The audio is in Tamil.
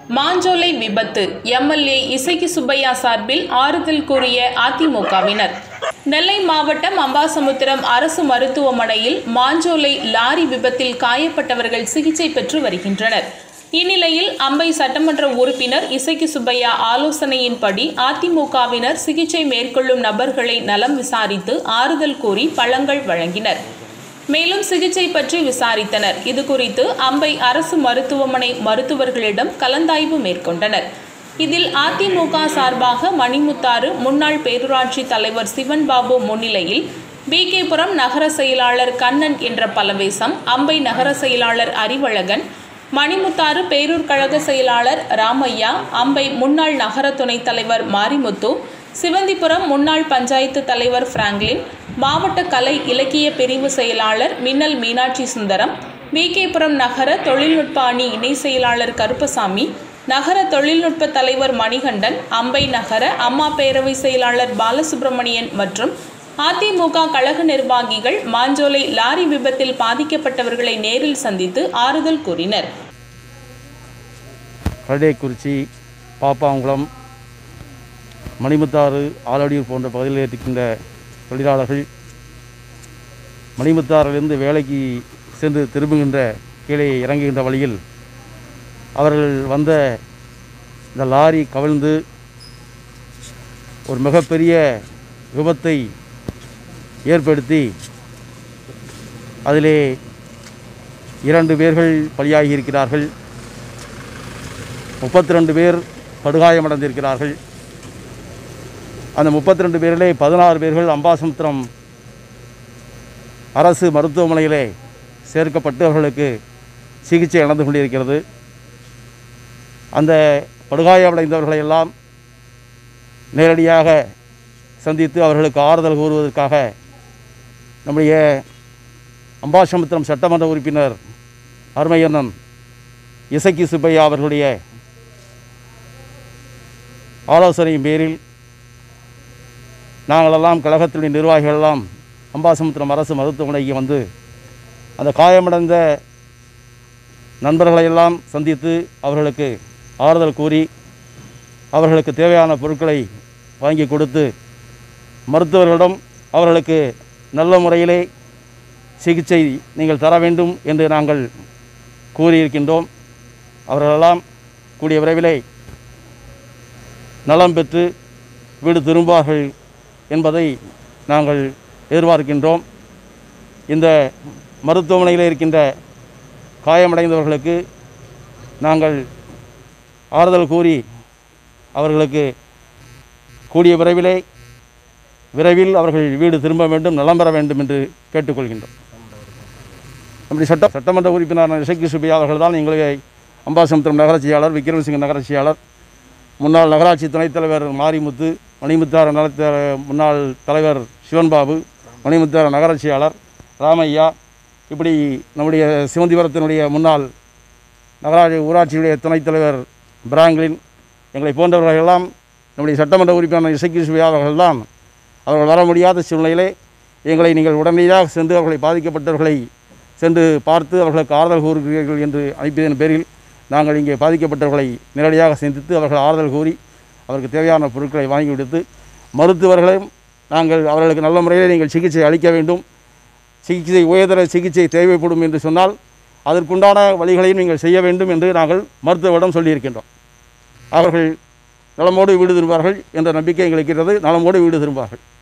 மாஞ்சோலை விபத்து எம்எல்ஏ இசைக்கு சுப்பையா சார்பில் ஆறுதல் கூறிய அதிமுகவினர் நெல்லை மாவட்டம் அம்பாசமுத்திரம் அரசு மருத்துவமனையில் மாஞ்சோலை லாரி விபத்தில் காயப்பட்டவர்கள் சிகிச்சை பெற்று வருகின்றனர் இந்நிலையில் அம்பை சட்டமன்ற உறுப்பினர் இசைக்கு சுப்பையா ஆலோசனையின்படி அதிமுகவினர் சிகிச்சை மேற்கொள்ளும் நபர்களை நலம் விசாரித்து ஆறுதல் கூறி பழங்கள் வழங்கினர் மேலும் சிகிச்சை பற்றி விசாரித்தனர் இது குறித்து அம்பை அரசு மருத்துவமனை மருத்துவர்களிடம் கலந்தாய்வு மேற்கொண்டனர் இதில் அதிமுக சார்பாக மணிமுத்தாறு முன்னாள் பேரூராட்சி தலைவர் சிவன் பாபு முன்னிலையில் பிகேபுரம் நகர செயலாளர் கண்ணன் என்ற பலவேசம் அம்பை நகர செயலாளர் அறிவழகன் மணிமுத்தாறு பேரூர் கழக செயலாளர் ராமையா அம்பை முன்னாள் நகர துணைத் தலைவர் மாரிமுத்து சிவந்திபுரம் முன்னாள் பஞ்சாயத்து தலைவர் பிராங்க்லின் மாவட்ட கலை இலக்கிய பிரிவு செயலாளர் மின்னல் மீனாட்சி சுந்தரம் விகேபுரம் நகர தொழில்நுட்ப அணி இணை செயலாளர் கருப்பசாமி நகர தொழில்நுட்ப தலைவர் மணிகண்டன் அம்பை நகர அம்மா பேரவை செயலாளர் பாலசுப்பிரமணியன் மற்றும் அதிமுக கழக நிர்வாகிகள் மாஞ்சோலை லாரி விபத்தில் பாதிக்கப்பட்டவர்களை நேரில் சந்தித்து ஆறுதல் கூறினர் கரடேக்குறிச்சி பாப்பாங்குளம் மணிமுத்தாறு ஆலடியூர் போன்ற பகுதிகளில் இருக்கின்ற தொழிலாளர்கள் மணிமுத்தாறிலிருந்து வேலைக்கு சென்று திரும்புகின்ற கீழே இறங்குகின்ற வழியில் அவர்கள் வந்த இந்த லாரி கவிழ்ந்து ஒரு மிகப்பெரிய விபத்தை ஏற்படுத்தி அதிலே இரண்டு பேர்கள் பலியாகி இருக்கிறார்கள் முப்பத்தி ரெண்டு பேர் படுகாயமடைந்திருக்கிறார்கள் அந்த முப்பத்தி ரெண்டு பேரிலே பதினாறு பேர்கள் அம்பாசமுத்திரம் அரசு மருத்துவமனையிலே சேர்க்கப்பட்டு அவர்களுக்கு சிகிச்சை நடந்து கொண்டிருக்கிறது அந்த படுகாயமடைந்தவர்களை எல்லாம் நேரடியாக சந்தித்து அவர்களுக்கு ஆறுதல் கூறுவதற்காக நம்முடைய அம்பாசமுத்திரம் சட்டமன்ற உறுப்பினர் அருமையண்ணன் இசக்கி சுப்பையா அவர்களுடைய ஆலோசனையின் பேரில் நாங்களெல்லாம் கழகத்தினுடைய நிர்வாகிகள் எல்லாம் அம்பாசமுத்திரம் அரசு மருத்துவமனைக்கு வந்து அந்த காயமடைந்த நண்பர்களையெல்லாம் சந்தித்து அவர்களுக்கு ஆறுதல் கூறி அவர்களுக்கு தேவையான பொருட்களை வாங்கி கொடுத்து மருத்துவர்களிடம் அவர்களுக்கு நல்ல முறையிலே சிகிச்சை நீங்கள் தர வேண்டும் என்று நாங்கள் கூறியிருக்கின்றோம் அவர்களெல்லாம் கூடிய விரைவிலே நலம் பெற்று வீடு திரும்பார்கள் என்பதை நாங்கள் எதிர்பார்க்கின்றோம் இந்த மருத்துவமனையில் இருக்கின்ற காயமடைந்தவர்களுக்கு நாங்கள் ஆறுதல் கூறி அவர்களுக்கு கூடிய விரைவிலே விரைவில் அவர்கள் வீடு திரும்ப வேண்டும் நலம் பெற வேண்டும் என்று கேட்டுக்கொள்கின்றோம் நம்முடைய சட்ட சட்டமன்ற உறுப்பினர் இசைக்கு சுபியா அவர்கள் தான் எங்களை அம்பாசமுத்திரம் நகராட்சியாளர் விக்ரமசிங்க நகராட்சியாளர் முன்னாள் நகராட்சி துணைத் தலைவர் மாரிமுத்து மணிமுத்தார் நலத்த முன்னாள் தலைவர் சிவன்பாபு மணிமுத்தார் நகராட்சியாளர் ராமையா இப்படி நம்முடைய சிவந்திபுரத்தினுடைய முன்னாள் நகராட்சி ஊராட்சியுடைய துணைத் தலைவர் பிராங்க்லின் எங்களை போன்றவர்களெல்லாம் நம்முடைய சட்டமன்ற உறுப்பினர் இசைக்கு சுபியா அவர்கள்தான் அவர்கள் வர முடியாத சூழ்நிலையிலே எங்களை நீங்கள் உடனடியாக சென்று அவர்களை பாதிக்கப்பட்டவர்களை சென்று பார்த்து அவர்களுக்கு ஆறுதல் கூறுகிறீர்கள் என்று அனுப்பியதன் பேரில் நாங்கள் இங்கே பாதிக்கப்பட்டவர்களை நேரடியாக சந்தித்து அவர்கள் ஆறுதல் கூறி அவருக்கு தேவையான பொருட்களை வாங்கி கொடுத்து மருத்துவர்களையும் நாங்கள் அவர்களுக்கு நல்ல முறையில் நீங்கள் சிகிச்சை அளிக்க வேண்டும் சிகிச்சை உயர்தர சிகிச்சை தேவைப்படும் என்று சொன்னால் அதற்குண்டான வழிகளையும் நீங்கள் செய்ய வேண்டும் என்று நாங்கள் மருத்துவரிடம் சொல்லியிருக்கின்றோம் அவர்கள் நலமோடு வீடு திரும்பார்கள் என்ற நம்பிக்கை எங்களுக்கு இருக்கிறது நலமோடு வீடு திரும்பார்கள்